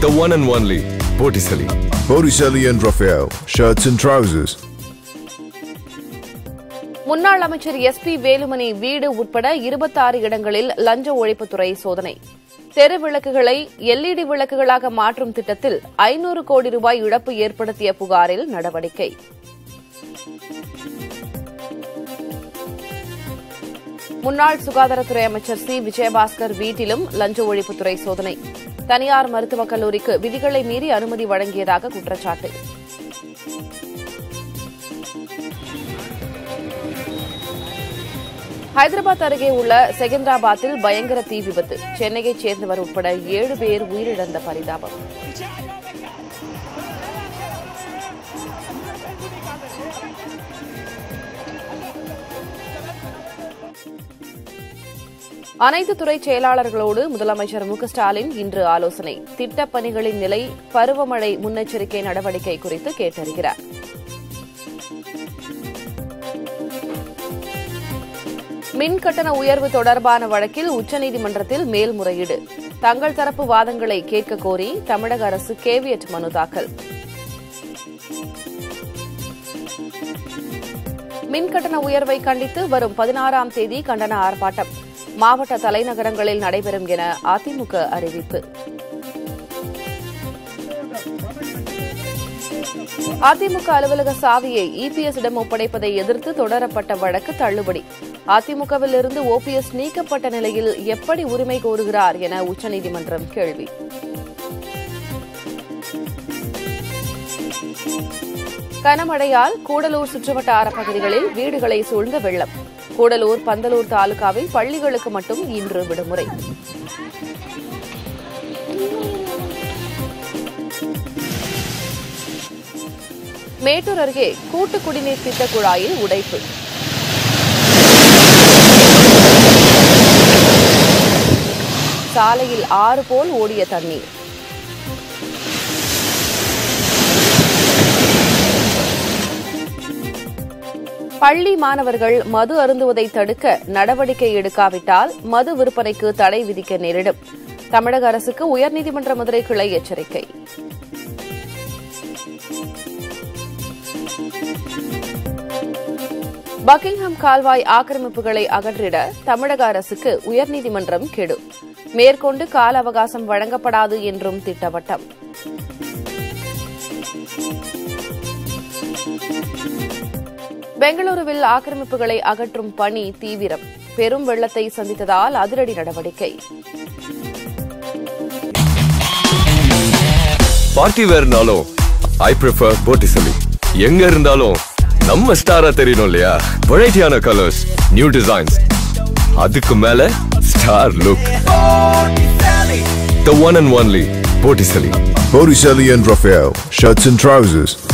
The one and only Botticelli. Botticelli and Raphael, shirts and trousers. முன்னாள் அமைச்சர் S B Velumani வீடு உட்பட இருபத்தாறு இடங்களில் லஞ்ச ஒழிப்புத்துறை சோதனை தெரு விளக்குகளை எல்இடி விளக்குகளாக மாற்றும் திட்டத்தில் ஐநூறு கோடி ரூபாய் இழப்பு ஏற்படுத்திய புகாரில் நடவடிக்கை முன்னாள் சுகாதாரத்துறை அமைச்சர் சி விஜயபாஸ்கர் வீட்டிலும் லஞ்ச ஒழிப்புத்துறை சோதனை தனியார் மருத்துவக் கல்லூரிக்கு விதிகளை மீறி அனுமதி வழங்கியதாக குற்றச்சாட்டு ஹைதராபாத் அருகே உள்ள செகந்திராபாத்தில் பயங்கர தீ விபத்து சென்னையைச் சேர்ந்தவர் உட்பட ஏழு பேர் உயிரிழந்த பரிதாபம் அனைத்து துறை செயலாளர்களோடு முதலமைச்சர் மு க ஸ்டாலின் இன்று ஆலோசனை திட்டப் பணிகளின் நிலை பருவமழை முன்னெச்சரிக்கை நடவடிக்கை குறித்து கேட்டறிகிறார் மின் கட்டண உயர்வு தொடர்பான வழக்கில் உச்சநீதிமன்றத்தில் மேல்முறையீடு தங்கள் தரப்பு வாதங்களை கேட்க கோரி தமிழக அரசு கேவியட் மனு தாக்கல் மின் கட்டண உயர்வை கண்டித்து வரும் பதினாறாம் தேதி கண்டன ஆர்ப்பாட்டம் மாவட்ட தலைநகரங்களில் நடைபெறும் என அதிமுக அறிவிப்பு அதிமுக அலுவலக சாவியை இபிஎஸ் இடம் ஒப்படைப்பதை எதிர்த்து தொடரப்பட்ட வழக்கு தள்ளுபடி அதிமுகவில் இருந்து ஓபிஎஸ் நீக்கப்பட்ட நிலையில் எப்படி உரிமை கோருகிறார் என உச்சநீதிமன்றம் கேள்வி கனமழையால் கூடலூர் சுற்றுவட்டார பகுதிகளில் வீடுகளை சூழ்ந்த வெள்ளம் கூடலூர் பந்தலூர் தாலுகாவில் பள்ளிகளுக்கு மட்டும் இன்று விடுமுறை மேட்டூர் அருகே கூட்டு குடிநீர் திட்ட குழாயில் உடைப்பு சாலையில் ஆறு போல் ஓடிய தண்ணீர் பள்ளி மாணவர்கள் மது அருந்துவதை தடுக்க நடவடிக்கை எடுக்காவிட்டால் மது விற்பனைக்கு தடை விதிக்க நேரிடும் தமிழக அரசுக்கு உயர்நீதிமன்ற மதுரை கிளை எச்சரிக்கை பக்கிங்ஹாம் கால்வாய் ஆக்கிரமிப்புகளை அகற்றிட தமிழக அரசுக்கு உயர்நீதிமன்றம் கெடு மேற்கொண்டு கால அவகாசம் வழங்கப்படாது என்றும் திட்டவட்டம் பெங்களூருவில் ஆக்கிரமிப்புகளை அகற்றும் பணி தீவிரம் பெரும் வெள்ளத்தை சந்தித்ததால் அதிரடி நடவடிக்கை பார்ட்டி வேர்னாலும் ஐ ப்ரிஃபர் Botticelli. எங்க இருந்தாலும் நம்ம ஸ்டாரா தெரியணும் இல்லையா வெரைட்டியான கலர்ஸ் நியூ டிசைன்ஸ் அதுக்கு மேல star look The one and only Botticelli. Botticelli and Raphael, shirts and trousers.